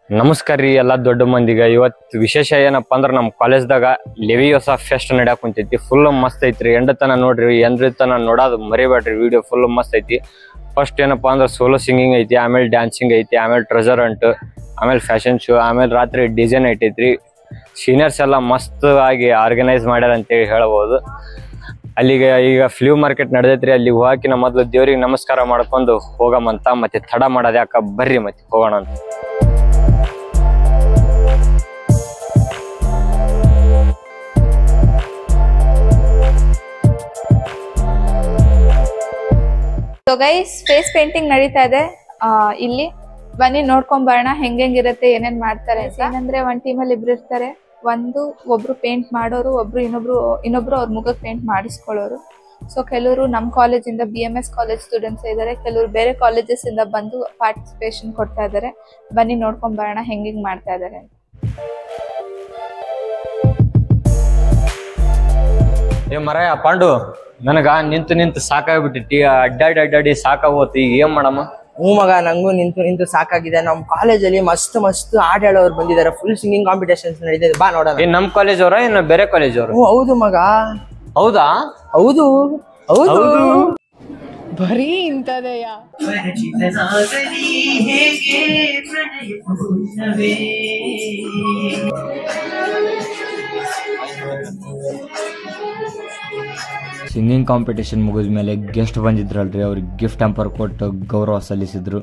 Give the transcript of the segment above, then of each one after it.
ನಮಸ್ಕಾರ ರೀ ಎಲ್ಲಾ ದೊಡ್ಡ ಮಂದಿಗ ಇವತ್ ವಿಶೇಷ ಏನಪ್ಪಾ ಅಂದ್ರ ನಮ್ ಕಾಲೇಜ್ದಾಗ ಲೆವಿಯೋಸ ಫೆಸ್ಟ್ ನಡ್ಯಾಕ್ ಕುಂತೈತಿ ಫುಲ್ ಮಸ್ತ್ ಐತ್ರಿ ಎಂಡತನ ನೋಡ್ರಿ ಎಂದ್ರತನ ನೋಡೋದು ಮರಿಬೇಡ್ರಿ ವಿಡಿಯೋ ಫುಲ್ ಮಸ್ತ್ ಐತಿ ಫಸ್ಟ್ ಏನಪ್ಪಾ ಅಂದ್ರ ಸೋಲೋ ಸಿಂಗಿಂಗ್ ಐತಿ ಆಮೇಲೆ ಡ್ಯಾನ್ಸಿಂಗ್ ಐತಿ ಆಮೇಲೆ ಟ್ರೆಜರ್ ಅಂಟ್ ಆಮೇಲೆ ಫ್ಯಾಷನ್ ಶೋ ಆಮೇಲೆ ರಾತ್ರಿ ಡಿಸೈನ್ ಐತೈತ್ರಿ ಸೀನಿಯರ್ಸ್ ಎಲ್ಲ ಮಸ್ತ್ ಆಗಿ ಆರ್ಗನೈಸ್ ಮಾಡ್ಯಾರ ಅಂತೇಳಿ ಹೇಳ್ಬೋದು ಅಲ್ಲಿಗೆ ಈಗ ಫ್ಲೂ ಮಾರ್ಕೆಟ್ ನಡೆದೈತ್ರಿ ಅಲ್ಲಿ ಹೋಗಾಕಿನ ಮೊದ್ಲು ದೇವ್ರಿಗೆ ನಮಸ್ಕಾರ ಮಾಡ್ಕೊಂಡು ಹೋಗಮಂತ ಮತ್ತೆ ತಡ ಮಾಡೋದ್ ಯಾಕ ಬರ್ರಿ ಮತ್ತೆ ಹೋಗೋಣ ಅಂತ ಸೊ ಗೈಸ್ ಫೇಸ್ ಪೇಂಟಿಂಗ್ ನಡೀತಾ ಇದೆ ಆ, ಇಲ್ಲಿ ಬನ್ನಿ ನೋಡ್ಕೊಂಡ್ ಬರೋಣ ಹೆಂಗಿರುತ್ತೆ ಏನೇನ್ ಮಾಡ್ತಾರೆ ಅಂತ. ಏನಂದ್ರೆ ಒಂದ್ ಟೀಮ್ ಅಲ್ಲಿ ಇಬ್ರು ಇರ್ತಾರೆ ಒಂದು ಒಬ್ರು ಪೇಂಟ್ ಮಾಡೋರು ಒಬ್ರು ಇನ್ನೊಬ್ರು ಇನ್ನೊಬ್ರು ಅವ್ರ ಮುಖಕ್ಕೆ ಪೇಂಟ್ ಮಾಡಿಸ್ಕೊಳ್ಳೋರು ಸೊ ಕೆಲವರು ನಮ್ಮ ಕಾಲೇಜಿಂದ B M S college students ಇದ್ದಾರೆ ಕೆಲವರು ಬೇರೆ ಕಾಲೇಜಸ್ ಇಂದ ಬಂದು ಪಾರ್ಟಿಸಿಪೇಷನ್ ಕೊಡ್ತಾ ಇದ್ದಾರೆ ಬನ್ನಿ ನೋಡ್ಕೊಂಡ್ ಬರೋಣ ಹೆಂಗ್ ಮಾಡ್ತಾ ಇದ್ದಾರೆ ಅಂತ ಏ ಮರಾಯ ಪಾಂಡು ನನಗ ನಿಂತು ನಿಂತು ಸಾಕಾಗ್ಬಿಟ್ಟಿಟ್ಟಿ ಅಡ್ಡಾಡಿ ಅಡ್ಡಾಡಿ ಸಾಕಾಗೋತಿ ಈಗ ಏನ್ ಮಾಡಮ್ಮ ಹ್ಞೂ ಮಗ ನಂಗೂ ನಿಂತು ನಿಂತು ಸಾಕಾಗಿದೆ ನಮ್ಮ ಕಾಲೇಜಲ್ಲಿ ಮಸ್ತ್ ಮಸ್ತ್ ಹಾಡ್ ಹೇಳೋರು ಬಂದಿದ್ದಾರೆ ಫುಲ್ ಸಿಂಗಿಂಗ್ ಕಾಂಪಿಟೇಷನ್ಸ್ ನಡೀತಿದೆ ಬಾ ನೋಡೋಣ ಏನ್ ನಮ್ ಕಾಲೇಜ್ ಅವ್ರ ಇನ್ನು ಬೇರೆ ಕಾಲೇಜ್ ಅವ್ರು ಹ್ಞೂ ಹೌದು ಮಗ ಹೌದಾ ಹೌದು ಹೌದು ಬರೀ ಇಂಥದೆಯಾ ಸಿಂಗಿಂಗ್ ಕಾಂಪಿಟೇಷನ್ ಮುಗಿದ ಮೇಲೆ ಗೆಸ್ಟ್ ಬಂದಿದ್ರಲ್ರಿ ಅವ್ರಿಗೆ ಗಿಫ್ಟ್ ಹ್ಯಾಂಪರ್ ಕೊಟ್ಟು ಗೌರವ ಸಲ್ಲಿಸಿದ್ರು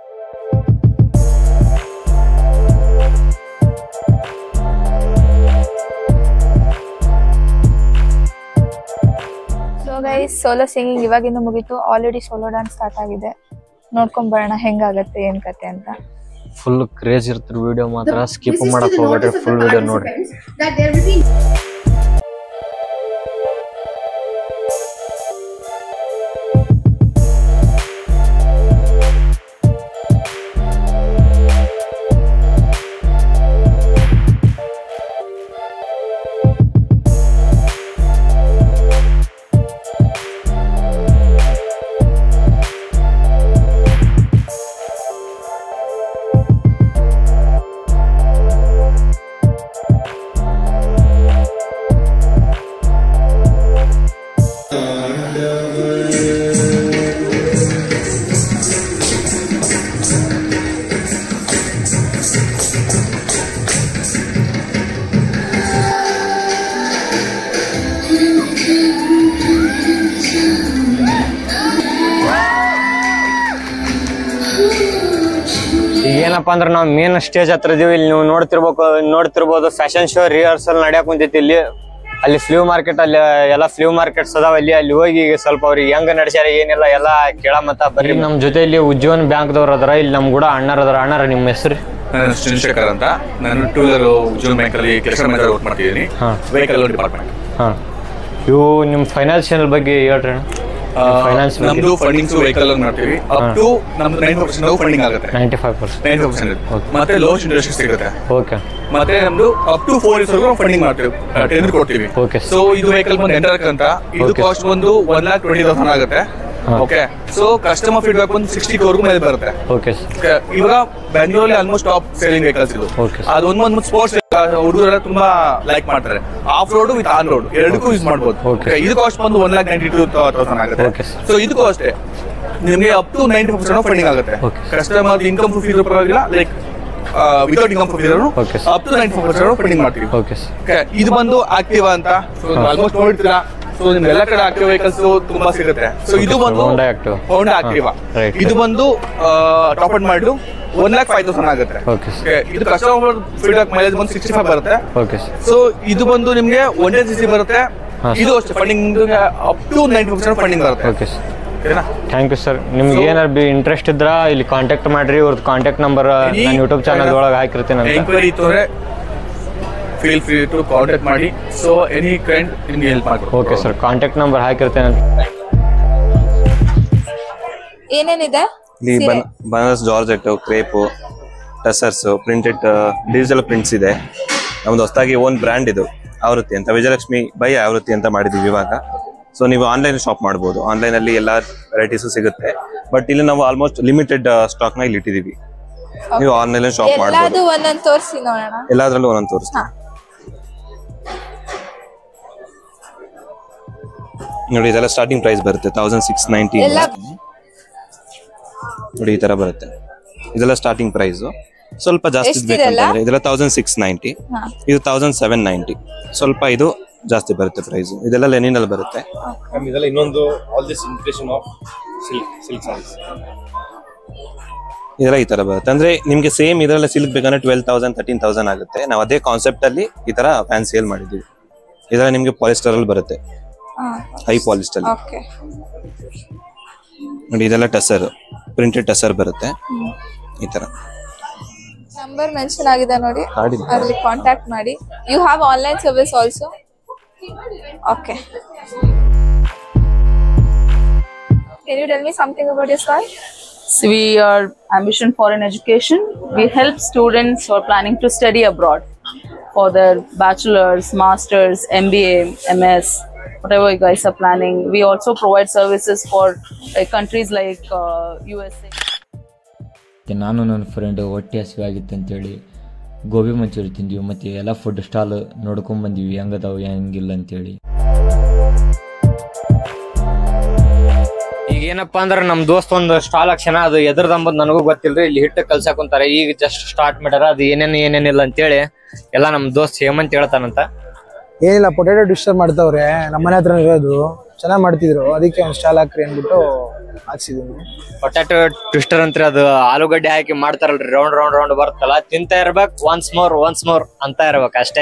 ಸೊ ಗೈಸ್ ಸೋಲೋ ಸಿಂಗಿಂಗ್ ಇವಾಗಿಂದ ಮುಗೀತು ಆಲ್ರೆಡಿ ಸೋಲೋ ಡಾನ್ಸ್ ಸ್ಟಾರ್ಟ್ ಆಗಿದೆ ನೋಡ್ಕೊಂಡ್ ಬರೋಣ ಹೆಂಗಾಗತ್ತೆ ಏನ್ ಕತೆ ಅಂತ ಫುಲ್ ಕ್ರೇಜ್ ಇರ್ತಿರ್ ವಿಡಿಯೋ ಮಾತ್ರ ಸ್ಕಿಪ್ ಮಾಡಕ್ ಹೋಗ್ಬೇಡ್ರಿ ಫುಲ್ ವಿಡಿಯೋ ನೋಡ್ರಿ ಈಗ ಏನಪ್ಪಾ ಅಂದ್ರ ನಾವ್ ಮೇನ್ ಸ್ಟೇಜ್ ಹತ್ರ ಇದೀವಿ ಇಲ್ಲಿ ನೀವು ನೋಡ್ತಿರ್ಬೇಕು ನೋಡ್ತಿರ್ಬೋದು ಫ್ಯಾಷನ್ ಶೋ ರಿಹರ್ಸಲ್ ನಡ್ಯಾಕ್ ಕುಂತೈತಿ ಇಲ್ಲಿ ಅಲ್ಲಿ ಫ್ಲೂ ಮಾರ್ಕೆಟ್ ಅಲ್ಲಿ ಎಲ್ಲ ಫ್ಲೂ ಮಾರ್ಕೆಟ್ಸ್ ಅದಾವ ಅಲ್ಲಿ ಅಲ್ಲಿ ಹೋಗಿ ಈಗ ಸ್ವಲ್ಪ ಅವ್ರಿಗೆ ಹೆಂಗ್ ನಡೆಸ್ಯಾರ ಏನಿಲ್ಲ ಎಲ್ಲ ಕೇಳಮತ್ತ ಬರ್ರಿ ನಮ್ ಜೊತೆ ಇಲ್ಲಿ ಉಜ್ಜೀವನ್ ಬ್ಯಾಂಕ್ ದವ್ರ ಅದಾರ ಇಲ್ಲಿ ನಮ್ ಕೂಡ ಅಣ್ಣರ ಅದಾರ ಅಣ್ಣರ ನಿಮ್ಮ ಹೆಸರು ನಾನು ಚಂದ್ರಶೇಖರ್ ಅಂತ ನಾನು ಟೂ ವೀಲರ್ ಉಜ್ವಲ್ ಬ್ಯಾಂಕ್ ಅಲ್ಲಿ ಕೆಲಸ ಮ್ಯಾನೇಜರ್ ವರ್ಕ್ ಮಾಡ್ತಿದ್ದೀನಿ ಹಾ. ವೆಹಿಕಲ್ ಡಿಪಾರ್ಟ್ಮೆಂಟ್ ಹಾ ಇವು ನಿಮ್ ಫೈನಾನ್ಷಿಯಲ್ ಬಗ್ಗೆ ಹೇಳ್ರಿ ಅಣ್ಣ. ಫೈನಾನ್ಸ್ ನಮ್ದು ಫಂಡಿಂಗ್ಸ್ ವೆಹಿಕಲ್ ಮಾಡ್ತೀವಿ ಅಪ್ ಟು ನಮ್ದು ನೈನ್ ಪರ್ಸೆಂಟ್ ಫಂಡಿಂಗ್ ಆಗುತ್ತೆ ninety five percent nine percent ಮತ್ತೆ ಲೋಸ್ಟ್ ಇಂಟ್ರೆಸ್ಟ್ ಸಿಗುತ್ತೆ ಓಕೆ ಮತ್ತೆ ನಮ್ದು ಅಪ್ ಟು ಫೋರ್ ಇಯರ್ಸ್ ವರೆಗೂ ಫಂಡಿಂಗ್ ಮಾಡ್ತೀವಿ ಟೆಂಡರ್ ಕೊಡ್ತೀವಿ Okay. ಸೊ ಇದು ವೆಹಿಕಲ್ ಬಂದು ಎಂಟರ್ ಅಂತ ಇದು Okay. ಕಾಸ್ಟ್ ಒಂದು ಒನ್ ಲ್ಯಾಕ್ ಟ್ವೆಂಟಿ ತೌಸಂಡ್ ಆಗುತ್ತೆ ಹಾ. ಓಕೆ ಸೊ ಕಸ್ಟಮರ್ ಫೀಡ್ಬ್ಯಾಕ್ ಒಂದು ಸಿಕ್ಸ್ಟಿ ವರೆಗೂ ಮೇಲೆ ಬರುತ್ತೆ ಓಕೆ Okay, ಇವಾಗ ಬೆಂಗಳೂರಲ್ಲಿ ಆಲ್ಮೋಸ್ಟ್ ಟಾಪ್ ಸೇಲಿಂಗ್ ವೆಹಿಕಲ್ಸ್ ಇದು Okay. ಅದೊಂದು ಒಂದು ಸ್ಪೋರ್ಟ್ಸ್ ಹುಡುಗರೆಲ್ಲ ತುಂಬಾ ಲೈಕ್ ಮಾಡ್ತಾರೆ off road with on road ಎರಡಕ್ಕೂ ಯೂಸ್ ಮಾಡ್ಬೋದು Okay. Okay, ಇದು ಕಾಸ್ಟ್ ಬಂದು one lakh ninety two thousand ಆಗುತ್ತೆ Okay, sir. ಸೊ ಇದಕ್ಕೂ ಅಷ್ಟೇ ನಿಮಗೆ up to ninety percent funding ಆಗುತ್ತೆ Okay. ಕಸ್ಟಮರ್ ಇನ್ಕಮ್ ಪ್ರೂಫ್ ಇರೋ ಪರವಾಗಿಲ್ಲ ಲೈಕ್ ವಿತೌಟ್ ಇನ್ಕಮ್ ಪ್ರೂಫ್ ಇರೋ Okay, sir. Up to ninety percent funding ಮಾಡ್ತೀವಿ ಓಕೆ ಸರ್ Okay, ಇದು ಬಂದು ಆಕ್ಟಿವಾ ಅಂತ ಸೊ ಆಲ್ಮೋಸ್ಟ್ ನೋಡಿರ್ತೀರಾ ಸೊ ನಿಮ್ ಎಲ್ಲ ಕಡೆ ಆಕ್ಟಿವ್ ವೆಹಿಕಲ್ಸ್ ತುಂಬಾ ಸಿಗುತ್ತೆ ಸೊ ಇದು Okay, ಬಂದು Honda Activa. ಹೋಂಡಾ ಹಾ, ಆಕ್ಟಿವಾ right, ಇದು right. ಬಂದು ಟಾಪ್ ಅಪ್ ಮಾಡಿ ಒನ್ ಲ್ಯಾಕ್ ಫೈವ್ ತೌಸಂಡ್ ಆಗುತ್ತೆ Okay, sir. Okay, ಇದು ಕಸ್ಟಮರ್ ಫೀಡ್ಬ್ಯಾಕ್ ಮೈಲೇಜ್ ಬಂದು ಸಿಕ್ಸ್ಟಿ ಫೈವ್ ಬರುತ್ತೆ ಓಕೆ ಸರ್ ಸೊ ಇದು ಬಂದು ನಿಮ್ಗೆ ಒನ್ ಟೆನ್ ಸಿ ಸಿ ಬರುತ್ತೆ ಹಾ, ಇದು ಅಷ್ಟೇ funding up to ninety percent funding ಬರುತ್ತೆ ಓಕೆ ಸರ್ ಓಕೆನಾ ಥ್ಯಾಂಕ್ ಯು ಸರ್ ನಿಮ್ಗೆ So- ಏನಾರು ಬಿ ಇಂಟ್ರೆಸ್ಟ್ ಇದ್ರ ಇಲ್ಲಿ ಕಾಂಟ್ಯಾಕ್ಟ್ ಮಾಡ್ರಿ ಇವ್ರದ್ದು ಕಾಂಟ್ಯಾಕ್ಟ್ ನಂಬರ್ ನಾನು ಯೂಟ್ಯೂಬ್ ಚಾನಲ್ ಒಳಗೆ ಹಾಕಿರ್ತೀನಿ ಅಂತ ಎಂಕ್ವೈರಿ ಇತ್ತು ಅಂದ್ರೆ ಫೀಲ್ ಫ್ರೀ ಟು ಕಾಂಟ್ಯಾಕ್ಟ್ ಮಾಡಿ ಸೊ ಎನಿ ಕ್ಲೈಂಟ್ ನಿಮ್ಗೆ ಹೆಲ್ಪ್ ಮಾಡ್ಕೊಡ್ತೀವಿ ಓಕೆ ಸರ್ ಕಾಂಟ್ಯಾಕ್ಟ್ ನಂಬರ್ ಹಾಕಿರ್ತೇನೆ ಅಂತ ಏನೇನಿದೆ ಇಲ್ಲಿ ಬನ್ Banaras georgette crepe tussars printed digital prints ಇದೆ ನಮ್ದು ಹೊಸದಾಗಿ ಓನ್ ಬ್ರ್ಯಾಂಡ್ ಇದು ಆವೃತ್ತಿ ಅಂತ ವಿಜಯಲಕ್ಷ್ಮಿ ಬೈ ಆವೃತ್ತಿ ಅಂತ ಮಾಡಿದೀವಿ ಇವಾಗ ಸೊ ನೀವು ಆನ್ಲೈನ್ ಶಾಪ್ ಮಾಡ್ಬೋದು ಆನ್ಲೈನ್ ಅಲ್ಲಿ ಎಲ್ಲ ವೆರೈಟೀಸು ಸಿಗುತ್ತೆ ಬಟ್ ಇಲ್ಲಿ ನಾವು ಆಲ್ಮೋಸ್ಟ್ ಲಿಮಿಟೆಡ್ ಸ್ಟಾಕ್ ನ ಇಲ್ಲಿ ಇಟ್ಟಿದೀವಿ ನೀವು ಆನ್ಲೈನ್ ಶಾಪ್ ಮಾಡ್ಬೋದು ಎಲ್ಲಾದು ಒಂದೊಂದ್ ತೋರಿಸಿ ನೋಡೋಣ ಎಲ್ಲಾದ್ರಲ್ಲೂ ಒಂದೊಂದು ತೋರಿಸ್ತೀನಿ ನೋಡಿ ಇದೆಲ್ಲ ಸ್ಟಾರ್ಟಿಂಗ್ ಪ್ರೈಸ್ ಬರುತ್ತೆ ತೌಸಂಡ್ ಸಿಕ್ಸ್ ನೈಂಟಿ ಎಲ್ಲ ನೋಡಿ ಈ ತರ ಬರುತ್ತೆ ಇದೆಲ್ಲ ಸ್ಟಾರ್ಟಿಂಗ್ ಪ್ರೈಸ್ ಸ್ವಲ್ಪ ಜಾಸ್ತಿ ಎಷ್ಟಿದೆಲ್ಲ? ಬೇಕಂತಂದ್ರೆ ಇದೆಲ್ಲ ತೌಸಂಡ್ ಸಿಕ್ಸ್ ನೈಂಟಿ ಹಾ. ಇದು ತೌಸಂಡ್ ಸೆವೆನ್ ನೈಂಟಿ ಸ್ವಲ್ಪ ಇದು ಜಾಸ್ತಿ ಬರುತ್ತೆ ಪ್ರೈಸ್ ಇದೆಲ್ಲ ಲೆನಿನ್ ಅಲ್ಲಿ ಬರುತ್ತೆ ಇದೆಲ್ಲ ಇನ್ನೊಂದು all this inflation of silk silk sarees ಇದೆಲ್ಲ ಈ ತರ ಬರುತ್ತೆ ಅಂದ್ರೆ ನಿಮ್ಗೆ ಸೇಮ್ ಇದರಲ್ಲಿ ಸಿಲ್ಕ್ ಬೇಕಂದ್ರೆ ಟ್ವೆಲ್ ತೌಸಂಡ್ ತರ್ಟೀನ್ ತೌಸಂಡ್ ಆಗುತ್ತೆ ನಾವು ಅದೇ ಕಾನ್ಸೆಪ್ಟ್ ಅಲ್ಲಿ ಈ ತರ ಫ್ಯಾನ್ ಸೇಲ್ ಮಾಡಿದೀವಿ ಇದೆಲ್ಲ ನಿಮ್ಗೆ ಪಾಲಿಸ್ಟರ್ ಅಲ್ಲಿ ಬರುತ್ತೆ ಹೈ ಪಾಲಿಸ್ಟರ್ ಅಲ್ಲಿ ಓಕೆ ನೋಡಿ ಇದೆಲ್ಲ ಟಸರ್ ಪ್ರಿಂಟೆಡ್ ಟಸರ್ ಬರುತ್ತೆ ಈ ತರ ನಂಬರ್ ಮೆನ್ಷನ್ ಆಗಿದೆ ನೋಡಿ ಕಾಡಿದೆ. ಅಲ್ಲಿ ಕಾಂಟ್ಯಾಕ್ಟ್ ಮಾಡಿ you have online service also okay Can you tell me something about your stall? So we are ambition for an education. We help students who are planning to study abroad for their bachelor's, master's, MBA, MS, whatever you guys are planning. We also provide services for uh, countries like uh, USA. ಮತ್ತೆ ನಾನು ನನ್ನ friend ಹೊಟ್ಟೆ ಹಸಿವೆ ಆಗಿತ್ತು ಅಂತೇಳಿ ಗೋಬಿ ಮಂಚೂರಿ ತಿಂದ್ವಿ ಮತ್ತು ಎಲ್ಲ ಫುಡ್ ಸ್ಟಾಲ್ ನೋಡ್ಕೊಂಡ್ ಬಂದಿವಿ ಹೆಂಗದಾವು ಹೆಂಗಿಲ್ಲ ಅಂತೇಳಿ ಈಗ ಏನಪ್ಪಾ ಅಂದ್ರ ನಮ್ ದೋಸ್ತ್ ಒಂದು ಸ್ಟಾಲ್ ಹಾಕ್ಸನ ಅದು ಎದ್ರದಂಬದ್ ನನಗೂ ಗೊತ್ತಿಲ್ರಿ ಇಲ್ಲಿ ಹಿಟ್ಟು ಕಲ್ಸಕ್ ಕುಂತಾರ ಈಗ ಜಸ್ಟ್ ಸ್ಟಾರ್ಟ್ ಮಾಡ್ಯಾರ ಅದು ಏನೇನ್ ಏನೇನಿಲ್ಲ ಅಂತೇಳಿ ಎಲ್ಲಾ ನಮ್ ದೋಸ್ತ್ ಹೇಮಂತ್ ಹೇಳ್ತಾನಂತ ಏನಿಲ್ಲ ಪೊಟೇಟೊ ಡಿಸ್ಟರ್ಬ್ ಮಾಡ್ತಾವ್ರೆ ನಮ್ಮ ಮನೆ ಹತ್ರ ಇರೋದು ಚೆನ್ನಾಗಿ ಮಾಡ್ತಿದ್ರು ಅದಕ್ಕೆ ಒಂದು ಸ್ಟಾಲ್ ಹಾಕ್ರಿ ಅಂದ್ಬಿಟ್ಟು ಹಾಕ್ಸಿದೀನಿ ಪೊಟ್ಯಾಟೊ ಟ್ವಿಸ್ಟರ್ ಅಂತ್ರಿ ಅದು ಆಲೂಗಡ್ಡೆ ಹಾಕಿ ಮಾಡ್ತಾರಲ್ರಿ ರೌಂಡ್ ರೌಂಡ್ ರೌಂಡ್ ಬರುತ್ತಲ್ಲ ತಿಂತಾ ಇರ್ಬೇಕು ಒನ್ಸ್ ಮೋರ್ ಒನ್ಸ್ ಮೋರ್ ಅಂತ ಇರ್ಬೇಕು ಅಷ್ಟೇ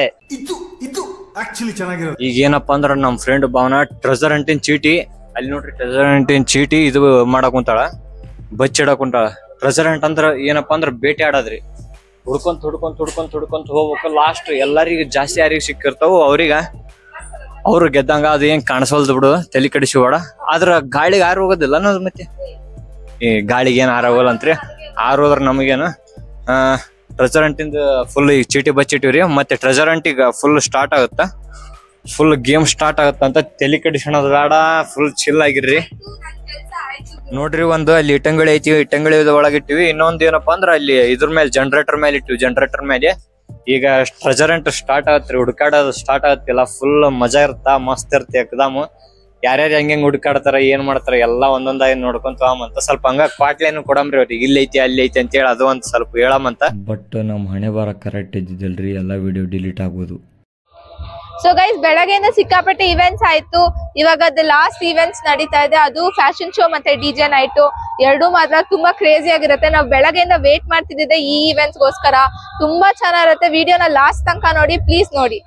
ಈಗ ಏನಪ್ಪಾ ಅಂದ್ರ ನಮ್ ಫ್ರೆಂಡ್ ಭಾವನಾ ಟ್ರೆಸರ್ ಅಂಟಿನ ಚೀಟಿ ಅಲ್ಲಿ ನೋಡ್ರಿ ಟ್ರೆಸರ್ ಅಂಟಿನ ಚೀಟಿ ಇದು ಮಾಡಕ್ ಕುಂತಾಳ ಬಚ್ಚಿಡಕ್ ಕುಂತಾಳ ಟ್ರೆಸರ್ ಅಂಟ್ ಅಂದ್ರ ಏನಪ್ಪಾ ಅಂದ್ರ ಬೇಟೆ ಆಡೋದ್ರಿ ಹುಡ್ಕೊಂತ ಹುಡ್ಕೊಂತ ಹುಡ್ಕೊಂತ ಹುಡ್ಕೊಂತ ಹೋಗ್ಬೇಕು ಲಾಸ್ಟ್ ಎಲ್ಲರಿಗೂ ಜಾಸ್ತಿ ಯಾರಿಗೆ ಸಿಕ್ಕಿರ್ತಾವ ಅವ್ರಿಗ ಅವ್ರು ಗೆದ್ದಂಗ ಅದು ಏನ್ ಕಾಣಿಸೋಲ್ದು ಬಿಡು ತಲೆ ಕಡಿಸಿ ಬೇಡ ಆದ್ರ ಗಾಳಿಗೆ ಆರು ಹೋಗೋದಿಲ್ಲ ಅನ್ನೋದು ಮತ್ತೆ ಈ ಗಾಳಿಗೆ ಏನ್ ಆರೋಗಲ್ಲ ಅಂತ್ರಿ ಆರೋದ್ರ ನಮಗೇನು ಟ್ರೆಜರೆಂಟಿಂದ ಫುಲ್ ಈಗ ಚೀಟಿ ಬಚ್ಚಿಟ್ಟಿವ್ರಿ ಮತ್ತೆ ಟ್ರೆಜರೆಂಟ್ ಈಗ ಫುಲ್ ಸ್ಟಾರ್ಟ್ ಆಗುತ್ತ ಫುಲ್ ಗೇಮ್ ಸ್ಟಾರ್ಟ್ ಆಗುತ್ತ ಅಂತ ತಲೆ ಕಡಿಸ್ಕೊಳೋದು ಬೇಡ ಫುಲ್ ಚಿಲ್ ಆಗಿರ್ರಿ ನೋಡ್ರಿ ಒಂದು ಅಲ್ಲಿ ಇಟ್ಟಂಗಳಿ ಐತಿ ಇಟ್ಟಂಗಳಿ ಒಳಗೆ ಇಟ್ಟಿವಿ ಇನ್ನೊಂದ್ ಏನಪ್ಪಾ ಅಂದ್ರ ಅಲ್ಲಿ ಇದ್ರ ಮೇಲೆ ಜನರೇಟರ್ ಮೇಲೆ ಇಟ್ಟಿವಿ ಜನರೇಟರ್ ಮೇಲೆ ಈಗ ಟ್ರೆಜರೆಂಟ್ ಸ್ಟಾರ್ಟ್ ಆಗತ್ರಿ ಹುಡುಕಾಡೋದು ಸ್ಟಾರ್ಟ್ ಆಗತ್ತಿಲ್ಲ ಫುಲ್ ಮಜಾ ಇರ್ತಾ ಮಸ್ತ್ ಇರ್ತಿ ಎಕ್ದಮ್ ಯಾರ್ಯಾರು ಹೆಂಗ್ ಹೆಂಗ್ ಹುಡುಕಾಡ್ತಾರ ಏನ್ ಮಾಡ್ತಾರ ಎಲ್ಲಾ ಒಂದೊಂದಾಗಿ ನೋಡ್ಕೊಂತ ಹೋಗಮಂತ ಸ್ವಲ್ಪ ಹಂಗ ಕ್ವಾಟ್ಲೇನು ಕೊಡಮ್ರಿ ಅವ್ರಿಗೆ ಇಲ್ಲಿ ಐತಿ ಅಲ್ಲಿ ಐತಿ ಅಂತ ಹೇಳಿ ಅದು ಒಂದ್ ಸ್ವಲ್ಪ ಹೇಳಮಂತ ಬಟ್ ನಮ್ಮ ಹಣೆ ಬಾರ ಕರೆಕ್ಟ್ ಇದ್ದಿದ್ದಲ್ರಿ ಎಲ್ಲ ವಿಡಿಯೋ ಡಿಲೀಟ್ ಆಗೋದು ಸೊ ಗೈಸ್ ಬೆಳಗ್ಗೆಯಿಂದ ಸಿಕ್ಕಾಪಟ್ಟೆ ಇವೆಂಟ್ಸ್ ಆಯ್ತು ಇವಾಗ ಅದು ಲಾಸ್ಟ್ ಇವೆಂಟ್ಸ್ ನಡೀತಾ ಇದೆ ಅದು ಫ್ಯಾಷನ್ ಶೋ ಮತ್ತೆ ಡಿಜೆ ನೈಟ್ ಎರಡೂ ಮಾತ್ರ ತುಂಬಾ ಕ್ರೇಜಿ ಆಗಿರುತ್ತೆ ನಾವು ಬೆಳಗ್ಗೆಯಿಂದ ವೇಟ್ ಮಾಡ್ತಿದ್ದೆ ಈ events ಗೋಸ್ಕರ ತುಂಬಾ ಚೆನ್ನಾಗಿರುತ್ತೆ ವಿಡಿಯೋನ ಲಾಸ್ಟ್ ತನಕ ನೋಡಿ ಪ್ಲೀಸ್ ನೋಡಿ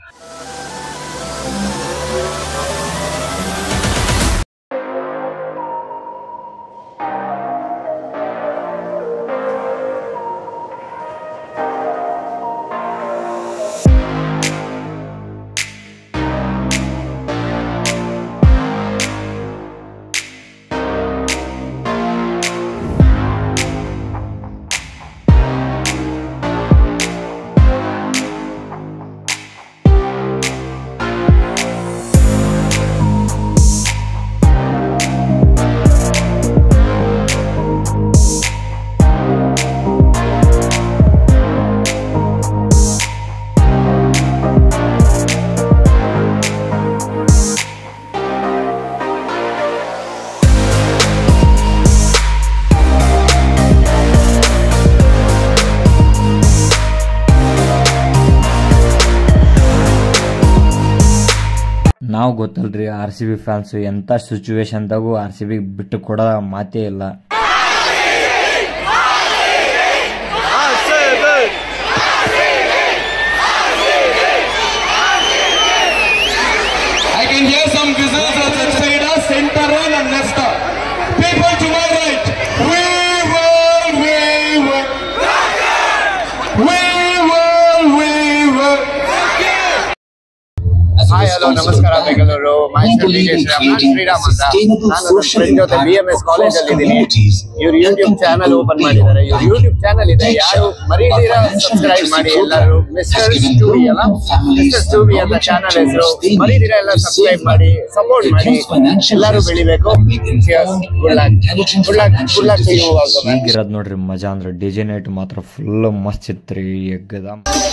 ನಾವು ಗೊತ್ತಲ್ರಿ ಆರ್ ಸಿ ಬಿ ಫ್ಯಾನ್ಸ್ ಎಂಥ ಸಿಚುವೇಶನ್ದಾಗೂ ಆರ್ ಸಿ ಬಿ ಬಿಟ್ಟು ಕೊಡೋ ಮಾತೇ ಇಲ್ಲ I can hear some whistles outside us, center one and left up. People to my right. We will, we will. We will, we will. Hi hello ನಮಸ್ಕಾರ Bengaluru myself DJ Shriram, Shriram ಅಂತ ನಾನು ನನ್ನ friend ಜೊತೆ B M S college ಅಲ್ಲಿ ಇದ್ದೀನಿ ಇವ್ರು YouTube channel open ಮಾಡಿದ್ದಾರೆ ಇವ್ರ ಯೂಟ್ಯೂಬ್ ಚಾನಲ್ ಇದೆ ಯಾರು ಮರೀದಿರ ಸಬ್ಸ್ಕ್ರೈಬ್ ಮಾಡಿ ಎಲ್ಲರೂ ಮಿಸ್ಟರ್ ಸ್ಟೂಬಿ ಅಲ್ಲ ಮಿಸ್ಟರ್ ಸ್ಟೂಬಿ ಅಂತ ಚಾನಲ್ ಹೆಸರು ಮರೀದಿರ ಎಲ್ಲ ಸಬ್ಸ್ಕ್ರೈಬ್ ಮಾಡಿ ಸಪೋರ್ಟ್ ಮಾಡಿ ಎಲ್ಲರೂ ಬೆಳಿಬೇಕು good luck good luck good luck you also ಈಗಿರೋದು ನೋಡ್ರಿ ಮಜಾ ಅಂದ್ರೆ ಡಿ ಜೆ ನೈಟ್ ಮಾತ್ರ ಫುಲ್ ಮಸ್ತ್ ಇತ್ರಿ ಎಗ್ಗದ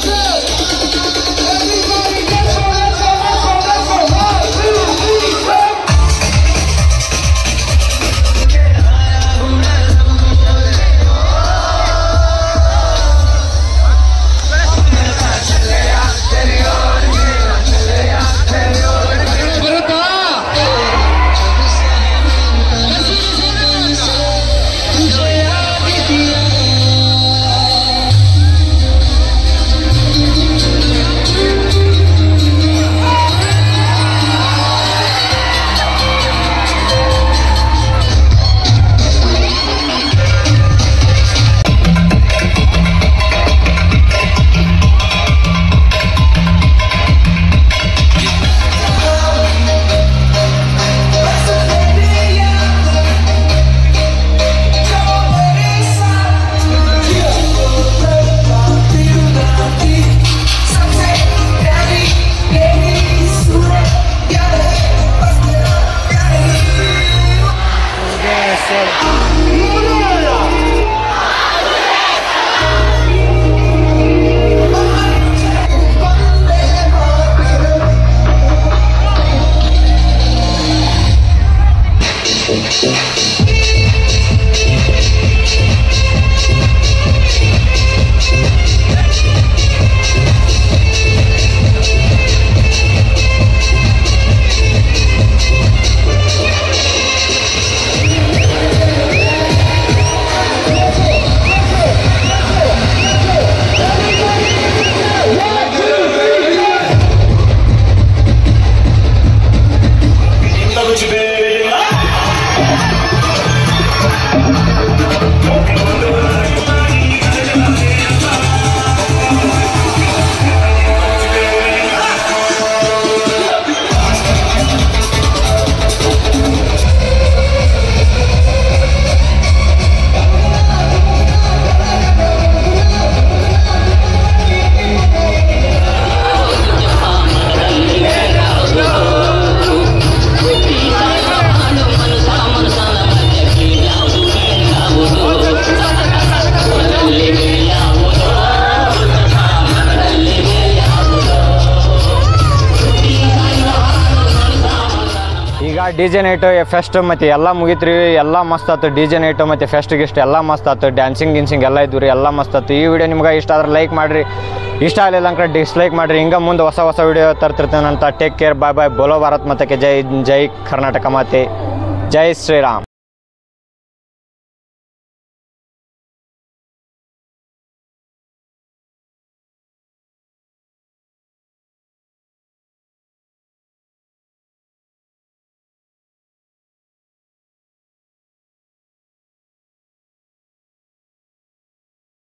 ಈಗ ಡಿ ಜೆ ನೈಟು ಫೆಸ್ಟ್ ಮತ್ತು ಎಲ್ಲ ಮುಗಿತ್ರಿ ಎಲ್ಲ ಮಸ್ತ್ ಆಯ್ತು ಡಿ ಜೆ ನೈಟು ಮತ್ತು ಫೆಸ್ಟ್ ಗಿಸ್ಟ್ ಎಲ್ಲ ಮಸ್ತ್ ಆಯ್ತು ಡ್ಯಾನ್ಸಿಂಗ್ ಗಿನ್ಸಿಂಗ್ ಎಲ್ಲ ಇದ್ವು ರೀ ಎಲ್ಲ ಮಸ್ತ್ ಆಯ್ತು ಈ ವಿಡಿಯೋ ನಿಮ್ಗೆ ಇಷ್ಟ ಆದ್ರೆ ಲೈಕ್ ಮಾಡಿರಿ ಇಷ್ಟ ಆಗಲಿಲ್ಲ ಅಂದ್ರೆ ಡಿಸ್ಲೈಕ್ ಮಾಡಿರಿ ಹಿಂಗೆ ಮುಂದೆ ಹೊಸ ಹೊಸ ವಿಡಿಯೋ ತರ್ತಿರ್ತೇನೆ ಅಂತ ಟೇಕ್ ಕೇರ್ ಬಾಯ್ ಬಾಯ್ ಬೋಲೋ ಭಾರತ್ ಮತಕ್ಕೆ ಜೈ ಜೈ ಕರ್ನಾಟಕ ಮಾತೆ ಜೈ ಶ್ರೀರಾಮ್